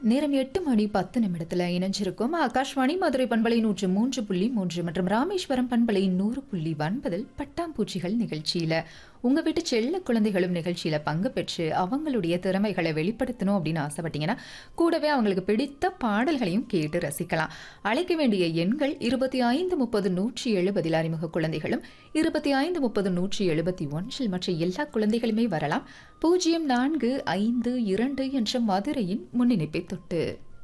நேரம் எட்டு மணி பத்து நிமிடத்துல இணைஞ்சிருக்கும் ஆகாஷ்வாணி மதுரை பண்பலை நூற்று மூன்று புள்ளி மூன்று மற்றும் ராமேஸ்வரம் பண்பலை நூறு புள்ளி ஒன்பதில் பட்டாம்பூச்சிகள் நிகழ்ச்சியில உங்க வீட்டு செல்ல குழந்தைகளும் நிகழ்ச்சியில பங்கு பெற்று அவங்களுடைய திறமைகளை வெளிப்படுத்தணும் அப்படின்னு ஆசைப்பட்டீங்கன்னா கூடவே அவங்களுக்கு பிடித்த பாடல்களையும் கேட்டு ரசிக்கலாம் அழைக்க வேண்டிய எண்கள் இருபத்தி ஐந்து முப்பது நூற்றி எழுபதில் அறிமுக குழந்தைகளும் இருபத்தி ஐந்து முப்பது நூற்றி எழுபத்தி ஒன்றில் மற்ற எல்லா குழந்தைகளுமே வரலாம் பூஜ்ஜியம் நான்கு ஐந்து இரண்டு என்ற மதுரையின் முன்னிணைப்பை தொட்டு